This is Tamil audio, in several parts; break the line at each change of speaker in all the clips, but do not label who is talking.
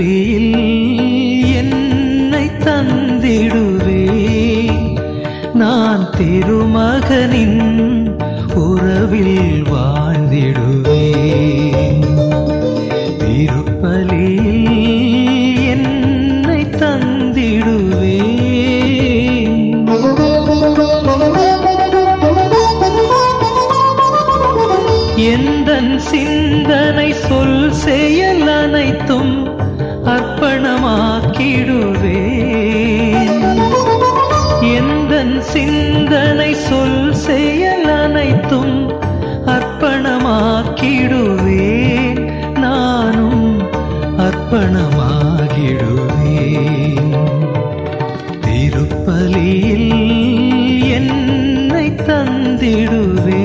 திருப்பலியில் என்னை தந்திடுவே நான் திருமகனின் உறவில் வாழ்ந்திடுவே திருப்பலியில் என்னை தந்திடுவே எந்தன் சிந்தனை சொல் செயல் அனைத்தும் அர்ப்பணமாக்கிடுவேன் எந்தன் சிந்தனை சொல் செயல் அனைத்தும் அர்ப்பணமாக்கிடுவேன் நானும் அர்ப்பணமாகிடுவேன் திருப்பலியில் என்னை தந்திடுவேன்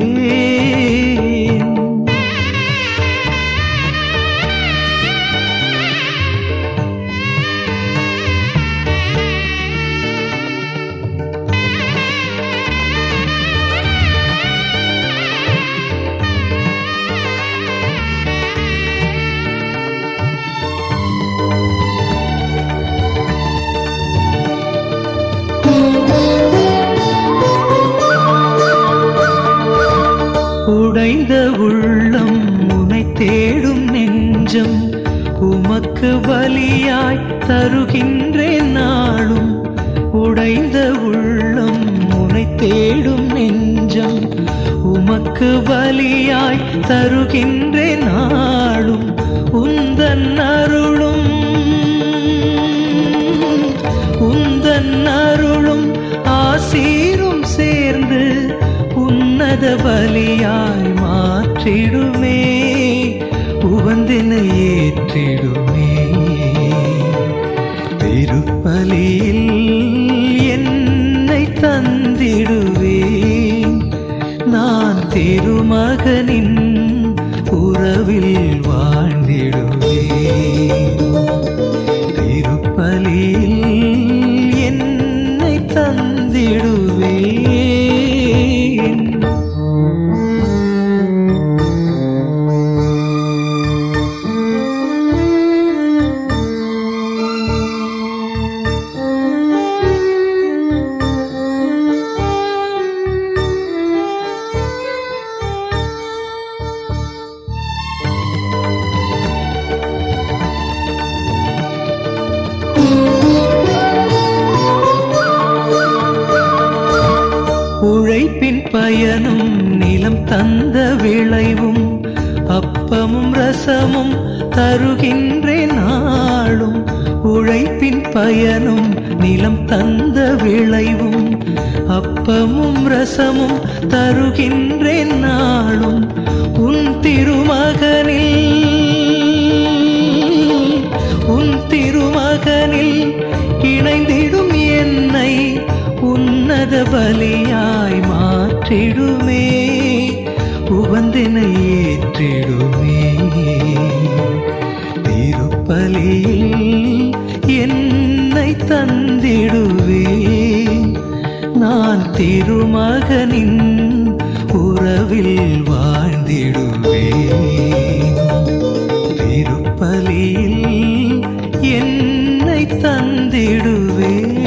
உடைந்த உள்ளம் உனை தேடும் நெஞ்சம் உமக்கு பலியாய் தருகின்றேன் நாளும் உடைந்த உள்ளம் உனை தேடும் நெஞ்சம் உமக்கு பலியாய் தருகின்றேன் நாளும் உந்தன் அருளும் உந்தன் அருளும் ஆசீரும் சேர்ந்து உன்னத பலியாய் மாற்றிடுமே உவந்தினை ஏற்றிடுமே திருப்பலியில் என்னை தந்திடுவேன் நான் திருமகனின் உறவில் வாழ்ந்திடுவேன் திருப்பலியில் என்னை தந்திடுவேன் உழைப்பின் பயனும் நிலம் தந்த விளைவும் அப்பமும் ரசமும் தருகின்றேன் நாளும் உழைப்பின் பயனும் நிலம் தந்த விளைவும் அப்பமும் ரசமும் தருகின்றேன் நாளும் உன் திருமகனில் உன் திருமகனில் இணைந்திடும் என்னை உன்னத பலியாய் மாற்றிடுமே உவந்தினை ஏற்றிடுமே திருப்பலியில் என்னை தந்திடுவே நான் திருமகனின் உறவில் வாழ்ந்திடுவேன் திருப்பலியில் என்னை தந்திடுவே